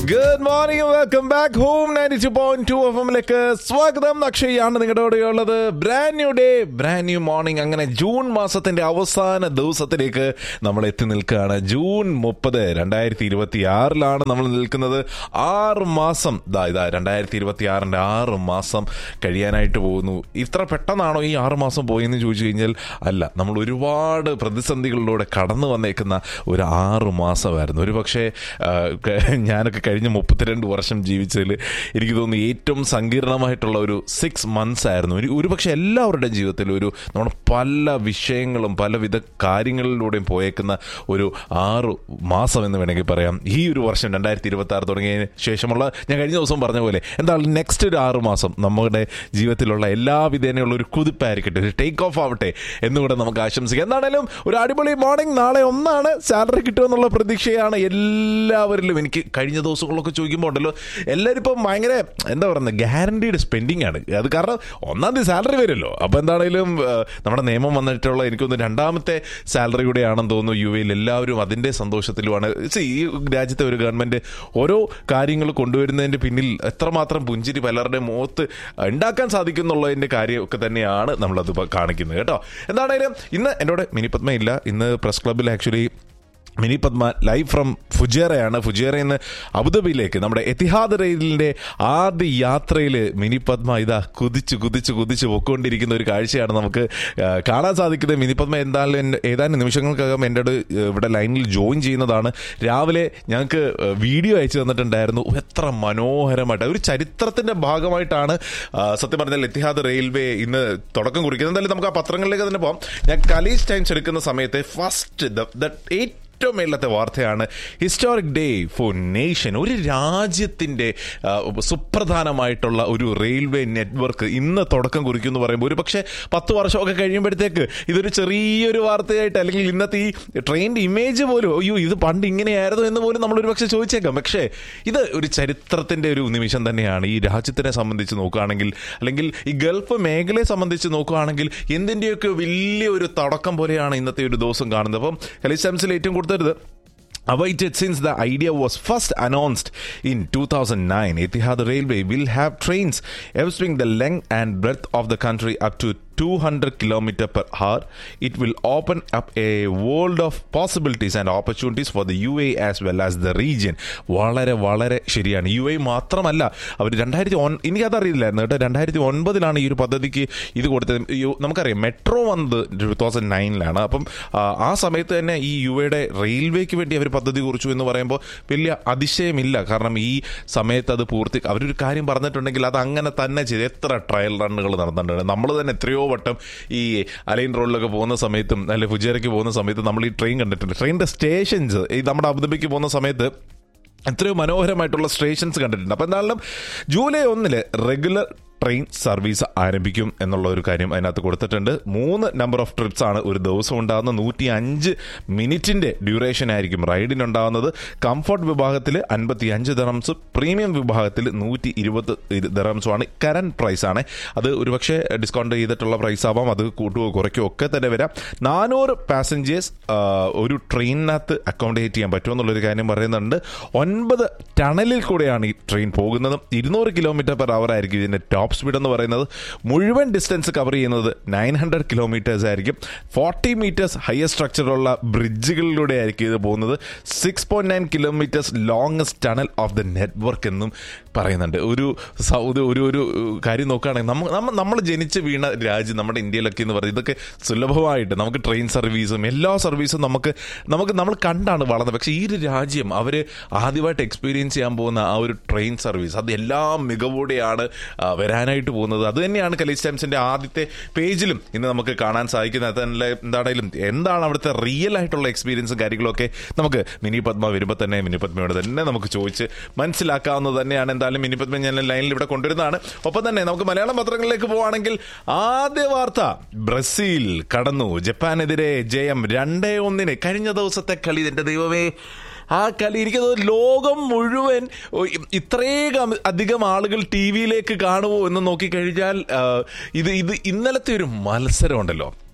Good morning welcome back home ninety two point two F എമ്മിലേക്ക് സ്വാഗതം അക്ഷയാണ് നിങ്ങളുടെ കൂടെയുള്ളത് brand new day brand new morning അങ്ങനെ ജൂൺ മാസത്തിന്റെ അവസാന ദിവസത്തിലേക്ക് നമ്മൾ എത്തി നിൽക്കുകയാണ് ജൂൺ മുപ്പത് രണ്ടായിരത്തി ഇരുപത്തി ആറിലാണ് നമ്മൾ നിൽക്കുന്നത് ആറ് മാസം ദാ ഇതാ രണ്ടായിരത്തി ഇരുപത്തി ആറിന്റെ ആറ് മാസം കഴിയാനായിട്ട് പോകുന്നു ഇത്ര പെട്ടെന്നാണോ ഈ ആറ് മാസം പോയെന്ന് ചോദിച്ചു കഴിഞ്ഞാൽ അല്ല നമ്മൾ ഒരുപാട് പ്രതിസന്ധികളിലൂടെ കടന്നു വന്നേക്കുന്ന ഒരു ആറ് മാസമായിരുന്നു ഒരു പക്ഷേ ഞാനൊക്കെ കഴിഞ്ഞ മുപ്പത്തിരണ്ട് വർഷം ജീവിച്ചതിൽ എനിക്ക് തോന്നുന്നു ഏറ്റവും സങ്കീർണമായിട്ടുള്ള ഒരു സിക്സ് മന്ത്സ് ആയിരുന്നു ഒരു ഒരുപക്ഷെ എല്ലാവരുടെയും ജീവിതത്തിൽ ഒരു നമ്മൾ പല വിഷയങ്ങളും പലവിധ കാര്യങ്ങളിലൂടെയും പോയേക്കുന്ന ഒരു ആറ് മാസം എന്ന് വേണമെങ്കിൽ പറയാം ഈ ഒരു വർഷം രണ്ടായിരത്തി ഇരുപത്തി ആറ് തുടങ്ങിയതിന് ശേഷമുള്ള ഞാൻ കഴിഞ്ഞ ദിവസം പറഞ്ഞ പോലെ എന്താണ് നെക്സ്റ്റ് ഒരു ആറ് മാസം നമ്മുടെ ജീവിതത്തിലുള്ള എല്ലാ വിധേനയുള്ള ഒരു കുതിപ്പായിരിക്കട്ടെ ഒരു ടേക്ക് ഓഫ് ആവട്ടെ എന്നുകൂടെ നമുക്ക് ആശംസിക്കാം എന്താണേലും ഒരു അടിപൊളി മോർണിംഗ് നാളെ ഒന്നാണ് സാലറി കിട്ടുമെന്നുള്ള പ്രതീക്ഷയാണ് എല്ലാവരിലും എനിക്ക് കഴിഞ്ഞ ദിവസങ്ങളൊക്കെ ചോദിക്കുമ്പോൾ ഉണ്ടല്ലോ എല്ലാവരും ഇപ്പം ഭയങ്കര എന്താ പറയുന്നത് ഗ്യാരണ്ടീഡ് സ്പെൻഡിങ് ആണ് അത് കാരണം ഒന്നാം തീയതി സാലറി വരുമല്ലോ അപ്പോൾ എന്താണേലും ആ, നമ്മുടെ നിയമം വന്നിട്ടുള്ള എനിക്കൊന്ന് രണ്ടാമത്തെ സാലറി കൂടെയാണെന്ന് തോന്നുന്നു യു എയിൽ എല്ലാവരും അതിൻ്റെ സന്തോഷത്തിലുമാണ് See, ഈ രാജ്യത്തെ ഒരു ഗവൺമെൻറ് ഓരോ കാര്യങ്ങൾ കൊണ്ടുവരുന്നതിൻ്റെ പിന്നിൽ എത്രമാത്രം പുഞ്ചിരി പലരുടെയും മുഖത്ത് ഉണ്ടാക്കാൻ സാധിക്കുന്നുള്ളതിൻ്റെ കാര്യമൊക്കെ തന്നെയാണ് നമ്മളത് ഇപ്പൊ കാണിക്കുന്നത് കേട്ടോ എന്താണേലും ഇന്ന് എന്നോട് മിനി പത്മ ഇല്ല ഇന്ന് പ്രസ് ക്ലബ്ബിൽ actually Mini Padma live from ഫുജേറയാണ് ഫുജേറയിൽ നിന്ന് അബുദാബിയിലേക്ക് നമ്മുടെ എത്തിഹാദ് റെയിലിന്റെ ആദ്യ യാത്രയിൽ മിനി പത്മ ഇതാ കുതിച്ച് കുതിച്ച് കുതിച്ച് പൊക്കൊണ്ടിരിക്കുന്ന ഒരു കാഴ്ചയാണ് നമുക്ക് ആ, കാണാൻ സാധിക്കുന്നത് മിനി പത്മ എന്തായാലും എൻ- ഏതാനും നിമിഷങ്ങൾക്കകം എൻ്റെ അടുത്ത് ഇവിടെ ലൈനിൽ ജോയിൻ ചെയ്യുന്നതാണ് രാവിലെ ഞങ്ങൾക്ക് വീഡിയോ അയച്ചു തന്നിട്ടുണ്ടായിരുന്നു എത്ര മനോഹരമായിട്ട് ഒരു ചരിത്രത്തിന്റെ ഭാഗമായിട്ടാണ് ആ, സത്യം പറഞ്ഞാൽ എത്തിഹാദ് റെയിൽവേ ഇന്ന് തുടക്കം കുറിക്കുന്നത് എന്തായാലും നമുക്ക് ആ പത്രങ്ങളിലേക്ക് തന്നെ പോകാം ഞാൻ കലീസ് ടൈംസ് എടുക്കുന്ന സമയത്ത് ഫസ്റ്റ് ഏറ്റവും മേളത്തെ വാർത്തയാണ് ഹിസ്റ്റോറിക് ഡേ ഫോർ നേഷൻ ഒരു രാജ്യത്തിന്റെ ആ, സുപ്രധാനമായിട്ടുള്ള ഒരു റെയിൽവേ നെറ്റ്വർക്ക് ഇന്ന് തുടക്കം കുറിക്കും എന്ന് പറയുമ്പോൾ ഒരു പക്ഷേ പത്ത് വർഷമൊക്കെ കഴിയുമ്പോഴത്തേക്ക് ഇതൊരു ചെറിയൊരു വാർത്തയായിട്ട് അല്ലെങ്കിൽ ഇന്നത്തെ ഈ ട്രെയിനിന്റെ ഇമേജ് പോലും അയ്യോ ഇത് പണ്ട് ഇങ്ങനെയായിരുന്നു എന്ന് പോലും നമ്മൾ ഒരു പക്ഷേ ചോദിച്ചേക്കാം പക്ഷേ ഇത് ഒരു ചരിത്രത്തിന്റെ ഒരു നിമിഷം തന്നെയാണ് ഈ രാജ്യത്തിനെ സംബന്ധിച്ച് നോക്കുകയാണെങ്കിൽ അല്ലെങ്കിൽ ഈ ഗൾഫ് മേഖലയെ സംബന്ധിച്ച് നോക്കുകയാണെങ്കിൽ എന്തിൻ്റെയൊക്കെ വലിയ ഒരു തുടക്കം പോലെയാണ് ഇന്നത്തെ ഒരു ദിവസം കാണുന്നത് അപ്പം കലിസ്റ്റാംസിൽ ഏറ്റവും കൊടുത്തരുത് Awaited since the idea was first announced in 2009, Etihad Railway will have trains everywhere the length and breadth of the country up to 200 km per hour. It will open up a world of possibilities and opportunities for the UAE as well as the region. വളരെ വളരെ ശരിയാണ് U A മാത്രമല്ല അവർ രണ്ടായിരത്തി ഒൻ എനിക്കതറിയില്ലായിരുന്നു കേട്ടോ രണ്ടായിരത്തി ഒൻപതിലാണ് ഈ ഒരു പദ്ധതിക്ക് ഇത് കൊടുത്തത് യു- നമുക്കറിയാം മെട്രോ വന്നത് ടു തൗസൻഡ് നയനിലാണ് അപ്പം ആ, ആ സമയത്ത് തന്നെ ഈ യു എയുടെ റെയിൽവേക്ക് വേണ്ടി അവർ പദ്ധതി കുറിച്ചു എന്ന് പറയുമ്പോൾ വലിയ അതിശയമില്ല കാരണം ഈ സമയത്ത് അത് പൂർത്തി അവരൊരു കാര്യം പറഞ്ഞിട്ടുണ്ടെങ്കിൽ അത് അങ്ങനെ തന്നെ ചെയ്ത് എത്ര ട്രയൽ റണ്ണുകൾ നടന്നിട്ടുണ്ട് നമ്മൾ തന്നെ എത്രയോ വട്ടം ഈ അലൈൻ റോഡിലൊക്കെ പോകുന്ന സമയത്തും അല്ലെ ഫുജേറയ്ക്ക് പോകുന്ന സമയത്തും നമ്മൾ ഈ ട്രെയിൻ കണ്ടിട്ടുണ്ട് ട്രെയിനിന്റെ സ്റ്റേഷൻസ് ഈ നമ്മുടെ അബുദാബിക്ക് പോകുന്ന സമയത്ത് എത്രയോ മനോഹരമായിട്ടുള്ള സ്റ്റേഷൻസ് കണ്ടിട്ടുണ്ട് അപ്പോൾ എന്തായാലും ജൂലൈ ഒന്നില് റെഗുലർ ട്രെയിൻ സർവീസ് ആരംഭിക്കും എന്നുള്ള ഒരു കാര്യം അതിനകത്ത് കൊടുത്തിട്ടുണ്ട് മൂന്ന് നമ്പർ ഓഫ് ട്രിപ്സ് ആണ് ഒരു ദിവസം ഉണ്ടാകുന്ന നൂറ്റി അഞ്ച് മിനിറ്റിന്റെ ഡ്യൂറേഷൻ ആയിരിക്കും റൈഡിന് ഉണ്ടാകുന്നത് കംഫർട്ട് വിഭാഗത്തിൽ അൻപത്തി അഞ്ച് ദറംസ് പ്രീമിയം വിഭാഗത്തിൽ നൂറ്റി ഇരുപത് ദറംസും ആണ് കറന്റ് പ്രൈസ് ആണ് അത് ഒരുപക്ഷെ ഡിസ്കൗണ്ട് ചെയ്തിട്ടുള്ള പ്രൈസ് ആവാം അത് കൂട്ടുകയോ കുറയ്ക്കുകയോ ഒക്കെ തന്നെ വരാം നാനൂറ് പാസഞ്ചേഴ്സ് ഒരു ട്രെയിനിനകത്ത് അക്കോമഡേറ്റ് ചെയ്യാൻ പറ്റുമെന്നുള്ളൊരു കാര്യം പറയുന്നുണ്ട് ഒൻപത് ടണലിൽ കൂടെയാണ് ഈ ട്രെയിൻ പോകുന്നത് ഇരുന്നൂറ് കിലോമീറ്റർ പെർ അവർ ആയിരിക്കും ഇതിന്റെ ടോപ്പ് സ്പീഡ് എന്ന് പറയുന്നത് മുഴുവൻ ഡിസ്റ്റൻസ് കവർ ചെയ്യുന്നത് നയൻ ഹൺഡ്രഡ് കിലോമീറ്റേഴ്സ് ആയിരിക്കും ഫോർട്ടി മീറ്റേഴ്സ് ഹയർ സ്ട്രക്ചറുള്ള ബ്രിഡ്ജുകളിലൂടെ ആയിരിക്കും ഇത് പോകുന്നത് six point nine kilometres longest tunnel of the network എന്നും പറയുന്നുണ്ട് ഒരു സൗദി ഒരു ഒരു കാര്യം നോക്കുകയാണെങ്കിൽ നമ്മ നമ്മ നമ്മൾ ജനിച്ച് വീണ രാജ്യം നമ്മുടെ ഇന്ത്യയിലൊക്കെ എന്ന് പറയുന്നത് ഇതൊക്കെ സുലഭമായിട്ട് നമുക്ക് ട്രെയിൻ സർവീസും എല്ലാ സർവീസും നമുക്ക് നമുക്ക് നമ്മൾ കണ്ടാണ് വളർന്നത് പക്ഷേ ഈ ഒരു രാജ്യം അവർ ആദ്യമായിട്ട് എക്സ്പീരിയൻസ് ചെയ്യാൻ പോകുന്ന ആ ഒരു ട്രെയിൻ സർവീസ് അത് എല്ലാ മികവോടെയാണ് ആ, വരാനായിട്ട് പോകുന്നത് അത് തന്നെയാണ് കലീസ് ടൈംസിന്റെ ആദ്യത്തെ പേജിലും ഇന്ന് നമുക്ക് കാണാൻ സാധിക്കുന്നത് അതല്ല എന്താണെങ്കിലും എന്താണ് അവിടുത്തെ റിയൽ ആയിട്ടുള്ള എക്സ്പീരിയൻസും കാര്യങ്ങളൊക്കെ നമുക്ക് മിനി പത്മ വരുമ്പോൾ തന്നെ മിനി പത്മയോട് തന്നെ നമുക്ക് ചോദിച്ച് മനസ്സിലാക്കാവുന്നത് തന്നെയാണ് എന്തായാലും മിനി പത്മ ഞാൻ ലൈനിൽ ഇവിടെ കൊണ്ടുവരുന്നതാണ് ഒപ്പം തന്നെ നമുക്ക് മലയാളം പത്രങ്ങളിലേക്ക് പോവുകയാണെങ്കിൽ ആദ്യ വാർത്ത ബ്രസീൽ കടന്നു ജപ്പാനെതിരെ ജയം രണ്ടേ ഒന്നിന് കഴിഞ്ഞ ദിവസത്തെ കളി എന്റെ ദൈവമേ ആ കളി എനിക്കത് ലോകം മുഴുവൻ ഓ, ഇ- ഇത്രയും അധികം ആളുകൾ ടി വിയിലേക്ക് കാണുമോ എന്ന് നോക്കിക്കഴിഞ്ഞാൽ ആ, ഇത് ഇത് ഇന്നലത്തെ ഒരു മത്സരം ഉണ്ടല്ലോ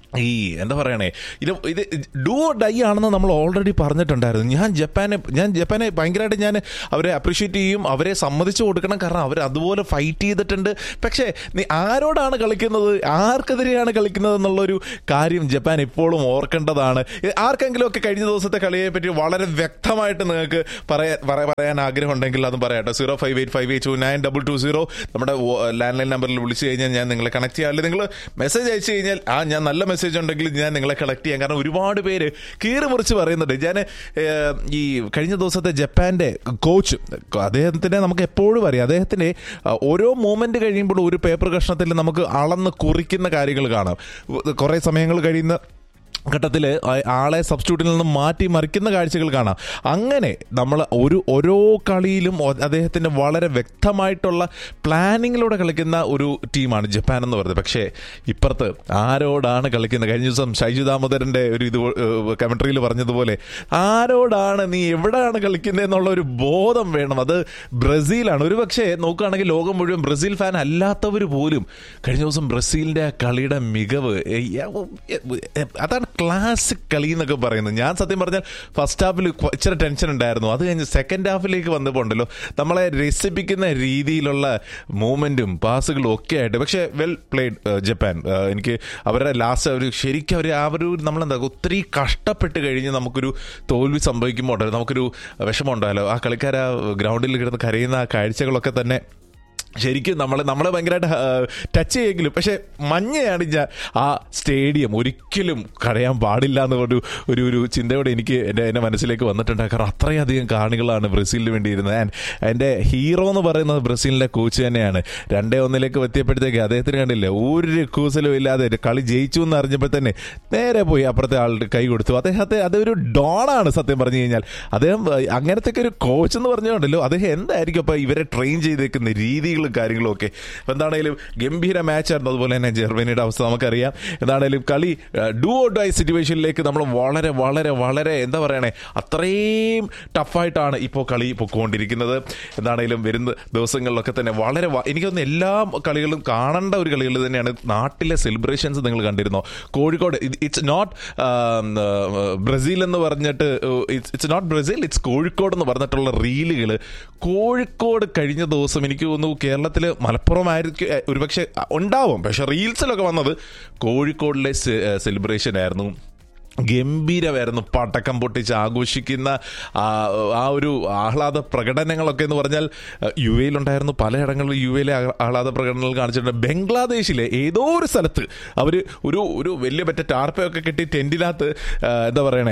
ഈ എന്താ പറയണേ ഇത് ഇത് ഡു ഡൈ ആണെന്ന് നമ്മൾ ഓൾറെഡി പറഞ്ഞിട്ടുണ്ടായിരുന്നു ഞാൻ ജപ്പാനെ ഞാൻ ജപ്പാനെ ഭയങ്കരമായിട്ട് ഞാൻ അവരെ അപ്രീഷിയേറ്റ് ചെയ്യും അവരെ സമ്മതിച്ചു കൊടുക്കണം കാരണം അവർ അതുപോലെ ഫൈറ്റ് ചെയ്തിട്ടുണ്ട് പക്ഷേ നീ ആരോടാണ് കളിക്കുന്നത് ആർക്കെതിരെയാണ് കളിക്കുന്നത് എന്നുള്ളൊരു കാര്യം ജപ്പാൻ എപ്പോഴും ഓർക്കേണ്ടതാണ് ആർക്കെങ്കിലും ഒക്കെ കഴിഞ്ഞ ദിവസത്തെ കളിയെ പറ്റി വളരെ വ്യക്തമായിട്ട് നിങ്ങൾക്ക് പറയാൻ പറയാൻ ആഗ്രഹം ഉണ്ടെങ്കിൽ അതും പറയാട്ടോ zero five eight five eight two nine double two zero നമ്മുടെ ലാൻഡ് ലൈൻ നമ്പറിൽ വിളിച്ചു കഴിഞ്ഞാൽ ഞാൻ നിങ്ങളെ കണക്ട് ചെയ്യാം അല്ലെങ്കിൽ നിങ്ങൾ മെസ്സേജ് അയച്ചു കഴിഞ്ഞാൽ ആ ഞാൻ നല്ല മെസ്സേജ് ഉണ്ടെങ്കിൽ ഞാൻ നിങ്ങളെ കളക്ട് ചെയ്യാം കാരണം ഒരുപാട് പേര് കീറി മുറിച്ച് പറയുന്നുണ്ട് ഞാൻ ഏഹ്, ഈ കഴിഞ്ഞ ദിവസത്തെ ജപ്പാന്റെ കോച്ച് അദ്ദേഹത്തിനെ നമുക്ക് എപ്പോഴും അറിയാം അദ്ദേഹത്തിന്റെ ആ, ഓരോ മൂമെന്റ് കഴിയുമ്പോൾ ഒരു പേപ്പർ കഷ്ണത്തിൽ നമുക്ക് അളന്ന് കുറിക്കുന്ന കാര്യങ്ങൾ കാണാം കുറേ സമയങ്ങൾ കഴിയുന്ന ഘട്ടത്തിൽ ആളെ സബ്സ്റ്റിറ്റ്യൂട്ടിൽ നിന്ന് മാറ്റി മറിക്കുന്ന കാഴ്ചകൾ കാണാം അങ്ങനെ നമ്മൾ ഒരു ഓരോ കളിയിലും ഒ- അദ്ദേഹത്തിന്റെ വളരെ വ്യക്തമായിട്ടുള്ള പ്ലാനിങ്ങിലൂടെ കളിക്കുന്ന ഒരു ടീമാണ് ജപ്പാൻ എന്ന് പറയുന്നത് പക്ഷേ ഇപ്പുറത്ത് ആരോടാണ് കളിക്കുന്നത് കഴിഞ്ഞ ദിവസം ഷൈജു ദാമോദരന്റെ ഒരു ഇത് കമൻട്രിയിൽ പറഞ്ഞതുപോലെ ആരോടാണ് നീ എവിടെയാണ് കളിക്കുന്നത് എന്നുള്ള ഒരു ബോധം വേണം അത് ബ്രസീലാണ് ഒരു പക്ഷേ നോക്കുകയാണെങ്കിൽ ലോകം മുഴുവൻ ബ്രസീൽ ഫാൻ അല്ലാത്തവർ പോലും കഴിഞ്ഞ ദിവസം ബ്രസീലിന്റെ ആ കളിയുടെ മികവ് ഏ, ഏ, ഏ, അതാണ് ക്ലാസിക് കളി എന്നൊക്കെ പറയുന്നത് ഞാൻ സത്യം പറഞ്ഞാൽ ഫസ്റ്റ് ഹാഫിൽ ഇച്ചിരി ടെൻഷൻ ഉണ്ടായിരുന്നു അത് കഴിഞ്ഞ് സെക്കൻഡ് ഹാഫിലേക്ക് വന്നപ്പോൾ ഉണ്ടല്ലോ നമ്മളെ രസിപ്പിക്കുന്ന രീതിയിലുള്ള മൂവ്മെന്റും പാസുകളും ഒക്കെ ആയിട്ട് പക്ഷേ വെൽ പ്ലേഡ് ജപ്പാൻ ആ, എനിക്ക് അവരുടെ ലാസ്റ്റ് ഒരു ശരിക്കും അവർ ആ ഒരു നമ്മളെന്താ ഒത്തിരി കഷ്ടപ്പെട്ട് കഴിഞ്ഞ് നമുക്കൊരു തോൽവി സംഭവിക്കുമ്പോൾ ഉണ്ടല്ലോ നമുക്കൊരു വിഷമം ഉണ്ടായല്ലോ ആ കളിക്കാർ ആ ഗ്രൗണ്ടിൽ കിടന്ന് കരയുന്ന ആ കാഴ്ചകളൊക്കെ തന്നെ ശരിക്കും നമ്മളെ നമ്മളെ ഭയങ്കരമായിട്ട് ടച്ച് ചെയ്യെങ്കിലും പക്ഷെ മഞ്ഞയാണ് ഞാൻ ആ സ്റ്റേഡിയം ഒരിക്കലും കരയാൻ പാടില്ല എന്ന ഒരു ഒരു ഒരു ചിന്തയോടെ എനിക്ക് എൻ്റെ എൻ്റെ മനസ്സിലേക്ക് വന്നിട്ടുണ്ട് കാരണം അത്രയധികം കാണികളാണ് ബ്രസീലിന് വേണ്ടി ഇരുന്നത് ആൻഡ് എൻ്റെ ഹീറോ എന്ന് പറയുന്നത് ബ്രസീലിൻ്റെ കോച്ച് തന്നെയാണ് രണ്ടേ ഒന്നിലേക്ക് എത്തിയപ്പോഴത്തേക്ക് അദ്ദേഹത്തിന് കണ്ടില്ലേ ഒരു കൂസലും ഇല്ലാതെ ഒരു കളി ജയിച്ചു എന്ന് അറിഞ്ഞപ്പോൾ തന്നെ നേരെ പോയി അപ്പുറത്തെ ആളുടെ കൈ കൊടുത്തു അദ്ദേഹത്തെ അതൊരു ഡോണാണ് സത്യം പറഞ്ഞു കഴിഞ്ഞാൽ അദ്ദേഹം ഏഹ്, അങ്ങനത്തെ ഒരു കോച്ച് എന്ന് പറഞ്ഞുകൊണ്ടല്ലോ അദ്ദേഹം എന്തായിരിക്കും അപ്പോൾ ഇവരെ ട്രെയിൻ ചെയ്തേക്കുന്ന രീതികളും കാര്യങ്ങളും ഒക്കെ അപ്പോൾ എന്താണേലും ഗംഭീര മാച്ചായിരുന്നു അതുപോലെ തന്നെ ജർമ്മനിയുടെ അവസ്ഥ നമുക്കറിയാം എന്താണേലും കളി ഡു ഓ ഡൈ സിറ്റുവേഷനിലേക്ക് നമ്മൾ വളരെ വളരെ വളരെ എന്താ പറയണേ അത്രയും ടഫായിട്ടാണ് ഇപ്പോൾ കളി പൊക്കോണ്ടിരിക്കുന്നത് എന്താണേലും വരുന്ന ദിവസങ്ങളിലൊക്കെ തന്നെ വളരെ വ- എനിക്ക് തോന്നുന്നു എല്ലാ കളികളും കാണേണ്ട ഒരു കളികൾ തന്നെയാണ് നാട്ടിലെ സെലിബ്രേഷൻസ് നിങ്ങൾ കണ്ടിരുന്നോ കോഴിക്കോട് ഇറ്റ്സ് നോട്ട് ബ്രസീൽ എന്ന് പറഞ്ഞിട്ട് it's not Brazil it's Kozhikode എന്ന് പറഞ്ഞിട്ടുള്ള റീലുകൾ കോഴിക്കോട് കഴിഞ്ഞ ദിവസം എനിക്ക് തോന്നുന്നു കേരളത്തിൽ മലപ്പുറമായിരിക്കും ഏഹ്, ഒരുപക്ഷെ ഉണ്ടാവും പക്ഷെ റീൽസിലൊക്കെ വന്നത് കോഴിക്കോടിലെ സെലിബ്രേഷൻ ആയിരുന്നു ഗംഭീരമായിരുന്നു പടക്കം പൊട്ടിച്ച് ആഘോഷിക്കുന്ന ആ ആ ഒരു ആഹ്ലാദ പ്രകടനങ്ങളൊക്കെ എന്ന് പറഞ്ഞാൽ യു എയിലുണ്ടായിരുന്നു പലയിടങ്ങളിലും യു എയിലെ ആഹ്ലാദ പ്രകടനങ്ങൾ കാണിച്ചിട്ടുണ്ട് ബംഗ്ലാദേശിലെ ഏതോ ഒരു സ്ഥലത്ത് അവർ ഒരു ഒരു വലിയ മറ്റേ ടാർപ്പയൊക്കെ കെട്ടി ടെൻറ്റിനകത്ത് ആ, എന്താ പറയണേ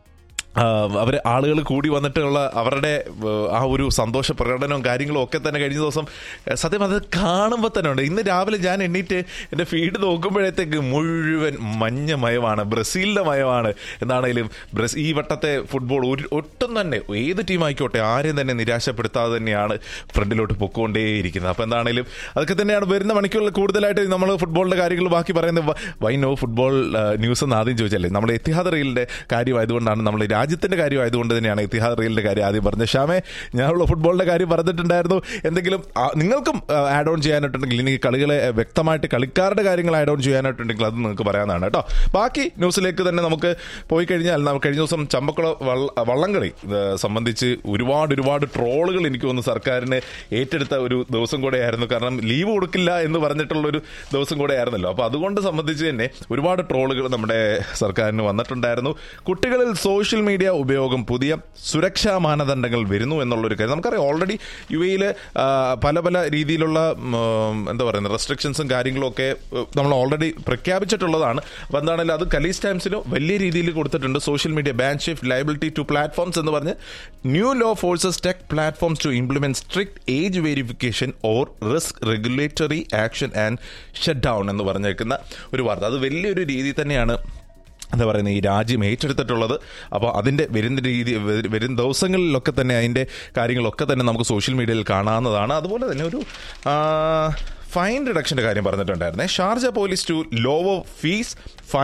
അവർ ആളുകൾ കൂടി വന്നിട്ടുള്ള അവരുടെ ആ, ആ ഒരു സന്തോഷ പ്രകടനവും കാര്യങ്ങളും ഒക്കെ തന്നെ കഴിഞ്ഞ ദിവസം ആ, സത്യം അത് കാണുമ്പോൾ തന്നെ ഉണ്ട് ഇന്ന് രാവിലെ ഞാൻ എണ്ണീറ്റ് എൻ്റെ ഫീഡ് നോക്കുമ്പോഴത്തേക്ക് മുഴുവൻ മഞ്ഞമയമാണ് ബ്രസീലിൻ്റെ മയമാണ് എന്താണേലും ബ്രസ് ഈ വട്ടത്തെ ഫുട്ബോൾ ഒരു ഒട്ടും തന്നെ ഏത് ടീം ആയിക്കോട്ടെ ആരെയും തന്നെ നിരാശപ്പെടുത്താതെ തന്നെയാണ് ഫ്രണ്ടിലോട്ട് പൊക്കോണ്ടേയിരിക്കുന്നത് അപ്പോൾ എന്താണേലും അതൊക്കെ തന്നെയാണ് വരുന്ന മണിക്കൂറിൽ കൂടുതലായിട്ട് നമ്മൾ ഫുട്ബോളിൻ്റെ കാര്യങ്ങൾ ബാക്കി പറയുന്നത് വൈ നോ ഫുട്ബോൾ ന്യൂസ് എന്ന് ആദ്യം ചോദിച്ചല്ലേ നമ്മൾ എത്തിഹാദ് റീലിൻ്റെ കാര്യമായതുകൊണ്ടാണ് നമ്മൾ രാജ്യത്തിന്റെ കാര്യമായതുകൊണ്ട് തന്നെയാണ് ഇത്തിഹാദ് റീലിന്റെ കാര്യം ആദ്യം പറഞ്ഞത് ഷാമെ ഞാനുള്ള ഫുട്ബോളിന്റെ കാര്യം പറഞ്ഞിട്ടുണ്ടായിരുന്നു എന്തെങ്കിലും ആ, നിങ്ങൾക്കും ആഡ് ഓൺ ചെയ്യാനായിട്ടുണ്ടെങ്കിൽ ഇനി കളികളെ ആ, വ്യക്തമായിട്ട് കളിക്കാരുടെ കാര്യങ്ങൾ ആഡ് ഓൺ ചെയ്യാനായിട്ടുണ്ടെങ്കിൽ അത് നിങ്ങൾക്ക് പറയാവുന്നതാണ് കേട്ടോ ബാക്കി ന്യൂസിലേക്ക് തന്നെ നമുക്ക് പോയി കഴിഞ്ഞാൽ നമുക്ക് കഴിഞ്ഞ ദിവസം ചമ്പക്കുള വള്ള- വള്ളംകളി ഇത് സംബന്ധിച്ച് ഒരുപാട് ഒരുപാട് ട്രോളുകൾ എനിക്ക് തോന്നുന്നു സർക്കാരിന് ഏറ്റെടുത്ത ഒരു ദിവസം കൂടെ ആയിരുന്നു കാരണം ലീവ് കൊടുക്കില്ല എന്ന് പറഞ്ഞിട്ടുള്ള ഒരു ദിവസം കൂടെ ആയിരുന്നല്ലോ അപ്പോൾ അതുകൊണ്ട് സംബന്ധിച്ച് തന്നെ ഒരുപാട് ട്രോളുകൾ നമ്മുടെ സർക്കാരിന് വന്നിട്ടുണ്ടായിരുന്നു കുട്ടികളിൽ സോഷ്യൽ മീഡിയ ഉപയോഗം പുതിയ സുരക്ഷാ മാനദണ്ഡങ്ങൾ വരുന്നു എന്നുള്ളൊരു കാര്യം നമുക്കറിയാം ഓൾറെഡി യു എയിൽ പല പല രീതിയിലുള്ള ഉം, എന്താ പറയുന്നത് റെസ്ട്രിക്ഷൻസും കാര്യങ്ങളും ഒക്കെ ഉം, നമ്മൾ ഓൾറെഡി പ്രഖ്യാപിച്ചിട്ടുള്ളതാണ് അപ്പോൾ എന്താണെങ്കിലും അത് കലീസ് ടൈംസിന് വലിയ രീതിയിൽ കൊടുത്തിട്ടുണ്ട് social media ban shift liability to platforms എന്ന് പറഞ്ഞ് new law forces tech platforms to implement strict age verification or risk regulatory action and shut down എന്ന് പറഞ്ഞേക്കുന്ന ഒരു വാർത്ത അത് വലിയൊരു രീതി തന്നെയാണ് എന്താ പറയുന്നത് ഈ രാജ്യം ഏറ്റെടുത്തിട്ടുള്ളത് അപ്പോൾ അതിൻ്റെ വരുന്ന രീതി വ- വരും ദിവസങ്ങളിലൊക്കെ തന്നെ അതിൻ്റെ കാര്യങ്ങളൊക്കെ തന്നെ നമുക്ക് സോഷ്യൽ മീഡിയയിൽ കാണാവുന്നതാണ് അതുപോലെ തന്നെ ഒരു ഫൈൻ റിഡക്ഷൻ്റെ കാര്യം പറഞ്ഞിട്ടുണ്ടായിരുന്നേ Sharjah police to lower fees fine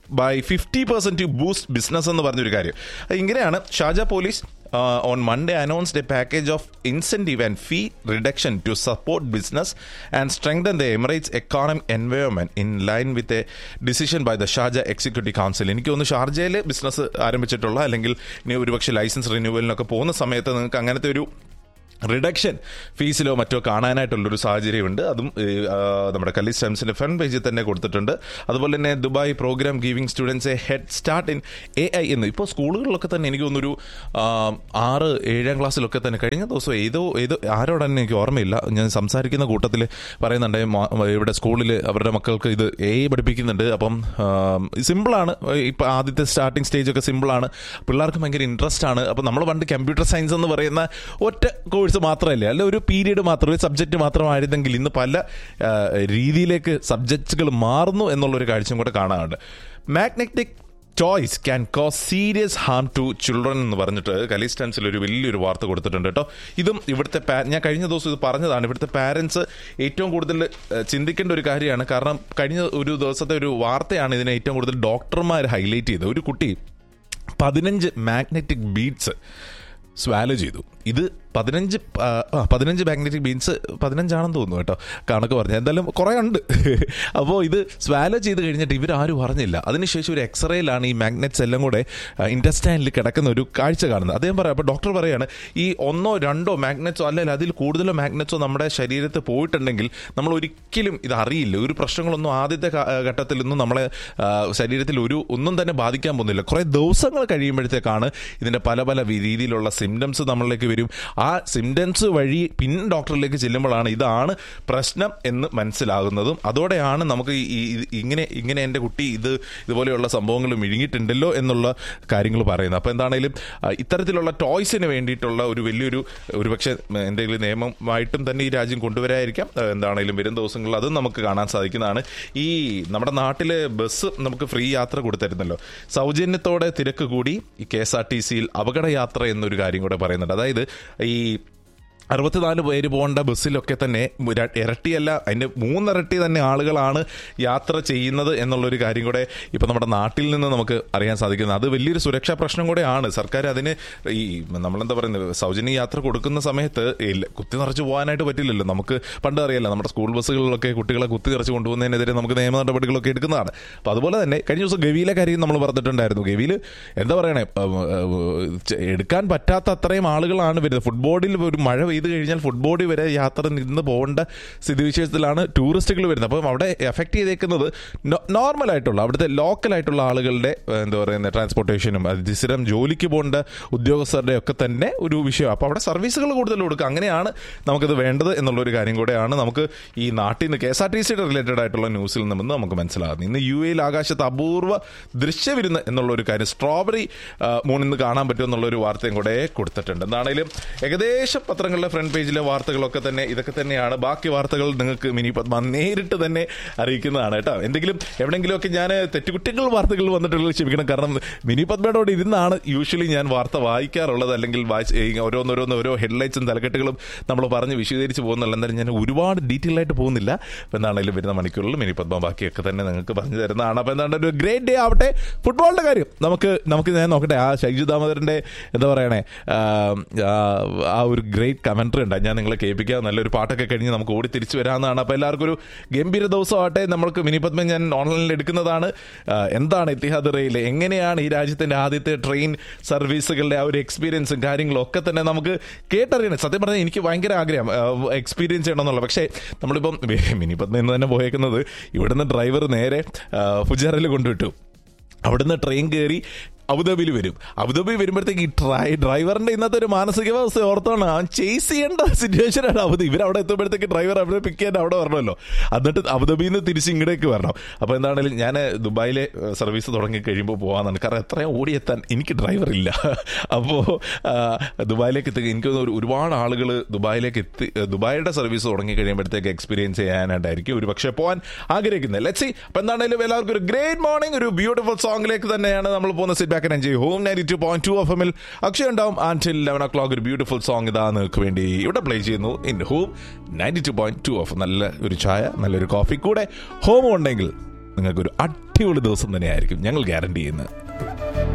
by fifty percent to boost business എന്ന് പറഞ്ഞൊരു കാര്യം അത് ഇങ്ങനെയാണ് Shaja police on Monday announced A package of incentive and fee reduction to support business and strengthen the Emirates economic environment in line with a decision by the Shaja executive council എനിക്ക് തോന്നുന്നു ഷാർജയിൽ business ആരംഭിച്ചിട്ടുള്ള അല്ലെങ്കിൽ ഇനി ഒരുപക്ഷെ ലൈസൻസ് റിന്യൂവലിനൊക്കെ പോകുന്ന സമയത്ത് നിങ്ങൾക്ക് അങ്ങനത്തെ ഒരു റിഡക്ഷൻ ഫീസിലോ മറ്റോ കാണാനായിട്ടുള്ളൊരു സാഹചര്യമുണ്ട് അതും ഏ, ആ, നമ്മുടെ കല്ലി സ്റ്റംസിന്റെ ഫ്രണ്ട് പേജിൽ തന്നെ കൊടുത്തിട്ടുണ്ട് അതുപോലെ തന്നെ Dubai program giving students a head start in A I എന്ന് ഇപ്പോൾ സ്കൂളുകളിലൊക്കെ തന്നെ എനിക്ക് തോന്നുന്നൊരു ആ, ആറ് ഏഴാം ക്ലാസ്സിലൊക്കെ തന്നെ കഴിഞ്ഞ ദിവസം ഏതോ ഏതോ ആരോടാണെന്ന് എനിക്ക് ഓർമ്മയില്ല ഞാൻ സംസാരിക്കുന്ന കൂട്ടത്തിൽ പറയുന്നുണ്ട് മാ- ഇവിടെ സ്കൂളിൽ അവരുടെ മക്കൾക്ക് ഇത് എ ഐ പഠിപ്പിക്കുന്നുണ്ട് അപ്പം സിമ്പിളാണ് ഇപ്പം ആദ്യത്തെ സ്റ്റാർട്ടിംഗ് സ്റ്റേജ് ഒക്കെ സിമ്പിളാണ് പിള്ളേർക്ക് ഭയങ്കര ഇൻട്രസ്റ്റ് ആണ് അപ്പം നമ്മൾ പണ്ട് കമ്പ്യൂട്ടർ സയൻസ് എന്ന് പറയുന്ന ഒറ്റ കോഴ്സ് മാത്രമല്ല അല്ല ഒരു പീരീഡ് മാത്രം ഒരു സബ്ജക്റ്റ് മാത്രമായിരുന്നെങ്കിൽ ഇന്ന് പല ആ, രീതിയിലേക്ക് സബ്ജക്റ്റുകൾ മാറുന്നു എന്നുള്ളൊരു കാഴ്ചയും കൂടെ കാണാറുണ്ട് magnetic choice can cause serious harm to children എന്ന് പറഞ്ഞിട്ട് കലിസ്റ്റൻസിൽ ഒരു വലിയൊരു വാർത്ത കൊടുത്തിട്ടുണ്ട് കേട്ടോ ഇതും ഇവിടുത്തെ പാ- ഞാൻ കഴിഞ്ഞ ദിവസം ഇത് പറഞ്ഞതാണ് ഇവിടുത്തെ പാരൻസ് ഏറ്റവും കൂടുതൽ ഏഹ്, ചിന്തിക്കേണ്ട ഒരു കാര്യമാണ് കാരണം കഴിഞ്ഞ ഒരു ദിവസത്തെ ഒരു വാർത്തയാണ് ഇതിനെ ഏറ്റവും കൂടുതൽ ഡോക്ടർമാർ ഹൈലൈറ്റ് ചെയ്തത് ഒരു കുട്ടി പതിനഞ്ച് മാഗ്നറ്റിക് ബീഡ്സ് സ്വാലോ ചെയ്തു ഇത് പതിനഞ്ച് ആ, ആ, പതിനഞ്ച് മാഗ്നറ്റിക് ബീൻസ് പതിനഞ്ചാണെന്ന് തോന്നുന്നു കേട്ടോ കണക്ക് പറഞ്ഞു എന്തായാലും കുറേ ഉണ്ട് അപ്പോൾ ഇത് സ്വാലോ ചെയ്ത് കഴിഞ്ഞിട്ട് ഇവരാരും അറിഞ്ഞില്ല അതിനുശേഷം ഒരു എക്സ്റേയിലാണ് ഈ മാഗ്നറ്റ്സ് എല്ലാം കൂടെ ഇൻറ്റസ്റ്റൈനിൽ കിടക്കുന്ന ഒരു കാഴ്ച കാണുന്നത് അദ്ദേഹം പറയാം അപ്പോൾ ഡോക്ടർ പറയാണ് ഈ ഒന്നോ രണ്ടോ മാഗ്നറ്റ്സോ അല്ലെങ്കിൽ അതിൽ കൂടുതലോ മാഗ്നറ്റ്സോ നമ്മുടെ ശരീരത്തിൽ പോയിട്ടുണ്ടെങ്കിൽ നമ്മൾ ഒരിക്കലും ഇത് അറിയില്ല ഒരു പ്രശ്നങ്ങളൊന്നും ആദ്യത്തെ ഘ- ഘട്ടത്തിലൊന്നും നമ്മളെ ആ, ശരീരത്തിൽ ഒരു ഒന്നും തന്നെ ബാധിക്കാൻ പോകുന്നില്ല കുറേ ദിവസങ്ങൾ കഴിയുമ്പോഴത്തേക്കാണ് ഇതിന്റെ പല പല വി- രീതിയിലുള്ള സിംറ്റംസ് നമ്മളിലേക്ക് വരും ആ സിംറ്റംസ് വഴി പിന്നെ ഡോക്ടറിലേക്ക് ചെല്ലുമ്പോഴാണ് ഇതാണ് പ്രശ്നം എന്ന് മനസ്സിലാകുന്നതും അതോടെയാണ് നമുക്ക് ഈ- ഈ- ഈ- ഇങ്ങനെ ഇങ്ങനെ എൻ്റെ കുട്ടി ഇത് ഇതുപോലെയുള്ള സംഭവങ്ങൾ മിഴുങ്ങിയിട്ടുണ്ടല്ലോ എന്നുള്ള കാര്യങ്ങൾ പറയുന്നത് അപ്പോൾ എന്താണെങ്കിലും ആ, ഇത്തരത്തിലുള്ള ടോയ്സിന് വേണ്ടിയിട്ടുള്ള ഒരു വലിയൊരു ഒരുപക്ഷെ എന്തെങ്കിലും നിയമമായിട്ടും തന്നെ ഈ രാജ്യം കൊണ്ടുവരായിരിക്കാം ആ, എന്താണെങ്കിലും വരും ദിവസങ്ങളിൽ അതും നമുക്ക് കാണാൻ സാധിക്കുന്നതാണ് ഈ നമ്മുടെ നാട്ടിലെ ബസ് നമുക്ക് ഫ്രീ യാത്ര കൊടുത്തിരുന്നല്ലോ സൗജന്യത്തോടെ തിരക്ക് കൂടി ഈ കെ എസ് ആർ ടി സിയിൽ അപകടയാത്ര എന്നൊരു കാര്യം കൂടെ പറയുന്നുണ്ട് അതായത് ഈ അറുപത്തിനാല് പേര് പോകേണ്ട ബസ്സിലൊക്കെ തന്നെ ര- ഇരട്ടിയല്ല അതിന്റെ മൂന്നിരട്ടി തന്നെ ആളുകളാണ് യാത്ര ചെയ്യുന്നത് എന്നുള്ളൊരു കാര്യം കൂടെ ഇപ്പൊ നമ്മുടെ നാട്ടിൽ നിന്ന് നമുക്ക് അറിയാൻ സാധിക്കുന്നത് അത് വലിയൊരു സുരക്ഷാ പ്രശ്നം കൂടെയാണ് സർക്കാർ അതിന് ഈ നമ്മളെന്താ പറയുന്നത് സൗജന്യ യാത്ര കൊടുക്കുന്ന സമയത്ത് ഇല്ല, കുത്തി നിറച്ച് പോകാനായിട്ട് പറ്റില്ലല്ലോ നമുക്ക് പണ്ട് അറിയാലോ നമ്മുടെ സ്കൂൾ ബസ്സുകളിലൊക്കെ കുട്ടികളെ കുത്തി നിറച്ച് കൊണ്ടുപോകുന്നതിനെതിരെ നമുക്ക് നിയമ നടപടികളൊക്കെ എടുക്കുന്നതാണ് അപ്പൊ അതുപോലെ തന്നെ കഴിഞ്ഞ ദിവസം ഗവിയിലെ കാര്യം നമ്മൾ പറഞ്ഞിട്ടുണ്ടായിരുന്നു ഗവിയിൽ എന്താ പറയണേ ഉം, ഉം, ചെ- എടുക്കാൻ പറ്റാത്ത അത്രയും ആളുകളാണ് വരുന്നത് ഫുട്ബോളിൽ ഒരു മഴ പെയ്ത് കഴിഞ്ഞാൽ ഫുട്ബോളിൽ വരെ യാത്ര നിന്ന് പോകേണ്ട സ്ഥിതിവിശേഷത്തിലാണ് ടൂറിസ്റ്റുകൾ വരുന്നത് അപ്പം അവിടെ എഫക്ട് ചെയ്തേക്കുന്നത് നോർമൽ ആയിട്ടുള്ള അവിടുത്തെ ലോക്കൽ ആയിട്ടുള്ള ആളുകളുടെ ഏഹ്, എന്താ പറയുന്നത് ട്രാൻസ്പോർട്ടേഷനും അത് സ്ഥിരം ജോലിക്ക് പോകേണ്ട ഉദ്യോഗസ്ഥരുടെ ഒക്കെ തന്നെ ഒരു വിഷയം അപ്പോൾ അവിടെ സർവീസുകൾ കൂടുതൽ കൊടുക്കുക അങ്ങനെയാണ് നമുക്കത് വേണ്ടത് എന്നുള്ളൊരു കാര്യം കൂടെയാണ് നമുക്ക് ഈ നാട്ടിൽ നിന്ന് കെ എസ് ആർ ടി സിയുടെ റിലേറ്റഡ് ആയിട്ടുള്ള ന്യൂസിൽ നിന്ന് നമുക്ക് മനസ്സിലാകുന്നത് ഇന്ന് യു എയിൽ ആകാശത്ത് അപൂർവ ദൃശ്യവിരുന്ന് എന്നുള്ള ഒരു കാര്യം സ്ട്രോബെറി മൂൺ ഇന്ന് കാണാൻ പറ്റും എന്നുള്ള ഒരു വാർത്തയും കൂടെ കൊടുത്തിട്ടുണ്ട് എന്താണെങ്കിലും ഏകദേശം പത്രങ്ങളുടെ ഫ്രണ്ട് പേജിലെ വാർത്തകളൊക്കെ തന്നെ ഇതൊക്കെ തന്നെയാണ് ബാക്കി വാർത്തകൾ നിങ്ങൾക്ക് മിനി പത്മ നേരിട്ട് തന്നെ അറിയിക്കുന്നതാണ് കേട്ടോ എന്തെങ്കിലും എവിടെയെങ്കിലുമൊക്കെ ഞാൻ തെറ്റുകുറ്റങ്ങൾ വാർത്തകൾ വന്നിട്ടുള്ളത് ക്ഷമിക്കണം കാരണം മിനി പത്മയോട് ഇരുന്നാണ് യൂഷ്വലി ഞാൻ വാർത്ത വായിക്കാറുള്ളത് അല്ലെങ്കിൽ വായിച്ച് ഈ ഓരോന്നോരോന്ന് ഓരോ ഹെഡ്ലൈറ്റ്സും തലക്കെട്ടുകളും നമ്മൾ പറഞ്ഞ് വിശദീകരിച്ച് പോകുന്നില്ല എന്തായാലും ഞാൻ ഒരുപാട് ഡീറ്റെയിൽ ആയിട്ട് പോകുന്നില്ല അപ്പോൾ എന്താണെങ്കിലും വരുന്ന മണിക്കൂറിൽ മിനി പത്മ ബാക്കിയൊക്കെ തന്നെ നിങ്ങൾക്ക് പറഞ്ഞു തരുന്നതാണ് അപ്പോൾ എന്താണ് ഒരു ഗ്രേറ്റ് ഡേ ആവട്ടെ ഫുട്ബോളിന്റെ കാര്യം നമുക്ക് നമുക്ക് ഞാൻ നോക്കട്ടെ ആ ഷൈജു ദാമോദരന്റെ എന്താ പറയണേ ആ, ആ, ആ ഒരു ഗ്രേറ്റ് കമന്ററി ഉണ്ട് ഞാൻ നിങ്ങളെ കേൾപ്പിക്കാം നല്ലൊരു പാട്ടൊക്കെ കഴിഞ്ഞ് നമുക്ക് ഓടി തിരിച്ചു വരാമെന്നാണ് അപ്പോൾ എല്ലാവർക്കും ഒരു ഗംഭീര ദിവസമാവട്ടെ നമ്മൾക്ക് മിനി പത്മ ഞാൻ ഓൺലൈനിൽ എടുക്കുന്നതാണ് ആ, എന്താണ് ഇത്തിഹാദ് റെയിൽ എങ്ങനെയാണ് ഈ രാജ്യത്തിന്റെ ആദ്യത്തെ ട്രെയിൻ സർവീസുകളുടെ ആ ഒരു എക്സ്പീരിയൻസും കാര്യങ്ങളും ഒക്കെ തന്നെ നമുക്ക് കേട്ടറിയണം സത്യം പറഞ്ഞാൽ എനിക്ക് ഭയങ്കര ആഗ്രഹം എക്സ്പീരിയൻസ് ചെയ്യണമെന്നുള്ള പക്ഷേ നമ്മളിപ്പം മിനി പത്മ ഇന്ന് തന്നെ പോയേക്കുന്നത് ഇവിടുന്ന് ഡ്രൈവർ നേരെ ആ, ഫുജാറിൽ കൊണ്ടുവിട്ടു അവിടുന്ന് ട്രെയിൻ കയറി അബുദാബിയിൽ വരും അബുദാബി വരുമ്പോഴത്തേക്ക് ഈ ട്രൈ ഡ്രൈവറിന്റെ ഇന്നത്തെ ഒരു മാനസികാവസ്ഥ ഓർത്താണ് അവൻ ചേസ് ചെയ്യേണ്ട സിറ്റുവേഷനാണ് അബുദാബി ഇവരവിടെ എത്തുമ്പോഴത്തേക്ക് ഡ്രൈവർ അവിടെ പിക്ക് ചെയ്യാൻ അവിടെ വരണമല്ലോ എന്നിട്ട് അബുദാബിയിൽ നിന്ന് തിരിച്ച് ഇങ്ങടേക്ക് വരണം അപ്പോൾ എന്താണെങ്കിലും ഞാൻ ദുബായിലെ സർവീസ് തുടങ്ങി കഴിയുമ്പോൾ പോകാന്നാണ് കാരണം എത്രയും ഓടിയെത്താൻ എനിക്ക് ഡ്രൈവർ ഇല്ല അപ്പോൾ ദുബായിലേക്ക് എത്തി എനിക്ക് തോന്നുന്നു ഒരു- ഒരുപാട് ആളുകൾ ദുബായിലേക്ക് എത്തി ദുബായിയുടെ സർവീസ് തുടങ്ങി കഴിയുമ്പോഴത്തേക്ക് എക്സ്പീരിയൻസ് ചെയ്യാനായിട്ടായിരിക്കും ഒരു പക്ഷേ പോകാൻ ആഗ്രഹിക്കുന്നത് ലെറ്റ് സി അപ്പോൾ എന്താണെങ്കിലും എല്ലാവർക്കും ഒരു ഗ്രേറ്റ് മോർണിംഗ് ഒരു ബ്യൂട്ടിഫുൾ സോങ്ങിലേക്ക് തന്നെയാണ് നമ്മൾ പോകുന്ന sit back and home ninety two point two F എമ്മിൽ അക്ഷയ ഉണ്ടാവും ആൻറ്റിൽ ലെവൻ ഒ ക്ലോക്ക് ഒരു ബ്യൂട്ടിഫുൾ സോങ് ഇതാ നിങ്ങൾക്ക് വേണ്ടി ഇവിടെ പ്ലേ ചെയ്യുന്നു in home ninety two point two F നല്ല ഒരു ചായ നല്ലൊരു കോഫി കൂടെ ഹോം ഉണ്ടെങ്കിൽ നിങ്ങൾക്കൊരു അടി അടിപൊളി ദിവസം തന്നെയായിരിക്കും ഞങ്ങൾ ഗ്യാരണ്ടി ചെയ്യുന്നത്